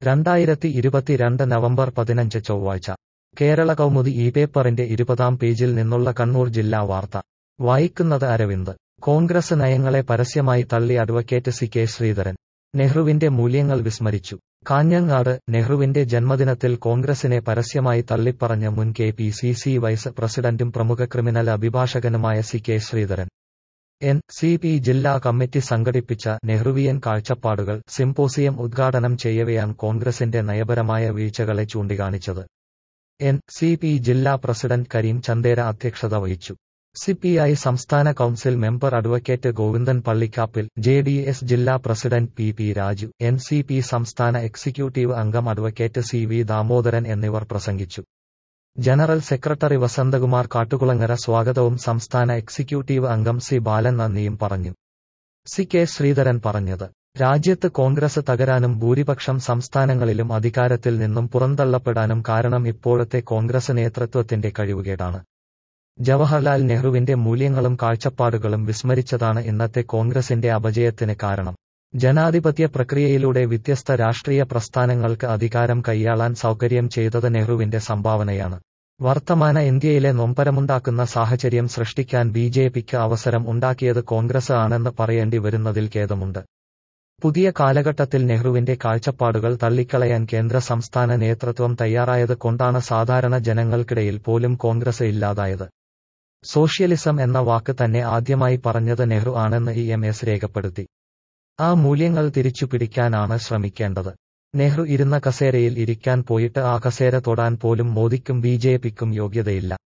രണ്ടായിരത്തി ഇരുപത്തിരണ്ട് നവംബർ പതിനഞ്ച് ചൊവ്വാഴ്ച കേരള കൗമുദി ഈ പേപ്പറിന്റെ ഇരുപതാം പേജിൽ നിന്നുള്ള കണ്ണൂർ ജില്ലാ വാർത്ത വായിക്കുന്നത് അരവിന്ദ് കോൺഗ്രസ് നയങ്ങളെ പരസ്യമായി തള്ളി അഡ്വക്കേറ്റ് സി കെ ശ്രീധരൻ നെഹ്റുവിന്റെ മൂല്യങ്ങൾ വിസ്മരിച്ചു കാഞ്ഞങ്ങാട് നെഹ്റുവിന്റെ ജന്മദിനത്തിൽ കോൺഗ്രസിനെ പരസ്യമായി തള്ളിപ്പറഞ്ഞ മുൻ K P C C vice പ്രസിഡന്റും പ്രമുഖ ക്രിമിനൽ അഭിഭാഷകനുമായ C K Sreedharan N C P ജില്ലാ കമ്മിറ്റി സംഘടിപ്പിച്ച നെഹ്റുവിയൻ കാഴ്ചപ്പാടുകൾ സിംപോസിയം ഉദ്ഘാടനം ചെയ്യവെയാണ് കോൺഗ്രസിന്റെ നയപരമായ വീഴ്ചകളെ ചൂണ്ടിക്കാണിച്ചത് എൻ സി പി ജില്ലാ പ്രസിഡന്റ് കരീം ചന്ദേര അധ്യക്ഷത വഹിച്ചു സിപിഐ സംസ്ഥാന council member advocate Govindan Pallikappil J D S ജില്ലാ president P P Raju N C P സംസ്ഥാന എക്സിക്യൂട്ടീവ് അംഗം അഡ്വക്കേറ്റ് സി വി ദാമോദരൻ എന്നിവർ പ്രസംഗിച്ചു ജനറൽ സെക്രട്ടറി വസന്തകുമാർ കാട്ടുകുളങ്ങര സ്വാഗതവും സംസ്ഥാന എക്സിക്യൂട്ടീവ് അംഗം സി ബാലൻ നന്ദിയും പറഞ്ഞു സി കെ ശ്രീധരൻ പറഞ്ഞത് രാജ്യത്ത് കോൺഗ്രസ് തകരാനും ഭൂരിപക്ഷം സംസ്ഥാനങ്ങളിലും അധികാരത്തിൽ നിന്നും പുറന്തള്ളപ്പെടാനും കാരണം ഇപ്പോഴത്തെ കോൺഗ്രസ് നേതൃത്വത്തിന്റെ കഴിവുകേടാണ് ജവഹർലാൽ നെഹ്റുവിന്റെ മൂല്യങ്ങളും കാഴ്ചപ്പാടുകളും വിസ്മരിച്ചതാണ് ഇന്നത്തെ കോൺഗ്രസിന്റെ അപജയത്തിന് കാരണം ജനാധിപത്യ പ്രക്രിയയിലൂടെ വ്യത്യസ്ത രാഷ്ട്രീയ പ്രസ്ഥാനങ്ങൾക്ക് അധികാരം കൈയാളാൻ സൗകര്യം ചെയ്തത് നെഹ്റുവിന്റെ സംഭാവനയാണ് വർത്തമാന ഇന്ത്യയിലെ നൊമ്പരമുണ്ടാക്കുന്ന സാഹചര്യം സൃഷ്ടിക്കാൻ ബി ജെ പിക്ക് അവസരം ഉണ്ടാക്കിയത് കോൺഗ്രസ് ആണെന്ന് പറയേണ്ടി വരുന്നതിൽ ഖേദമുണ്ട് പുതിയ കാലഘട്ടത്തിൽ നെഹ്റുവിന്റെ കാഴ്ചപ്പാടുകൾ തള്ളിക്കളയാൻ കേന്ദ്ര സംസ്ഥാന നേതൃത്വം തയ്യാറായത് കൊണ്ടാണ് സാധാരണ ജനങ്ങൾക്കിടയിൽ പോലും കോൺഗ്രസ് ഇല്ലാതായത് സോഷ്യലിസം എന്ന വാക്ക് തന്നെ ആദ്യമായി പറഞ്ഞത് നെഹ്റു ആണെന്ന് ഇ എം എസ് രേഖപ്പെടുത്തി ആ മൂല്യങ്ങൾ തിരിച്ചുപിടിക്കാനാണ് ശ്രമിക്കേണ്ടത് നെഹ്റു ഇരുന്ന കസേരയിൽ ഇരിക്കാൻ പോയിട്ട് ആ കസേര തൊടാൻ പോലും മോദിക്കും ബി ജെ പിക്കും യോഗ്യതയില്ല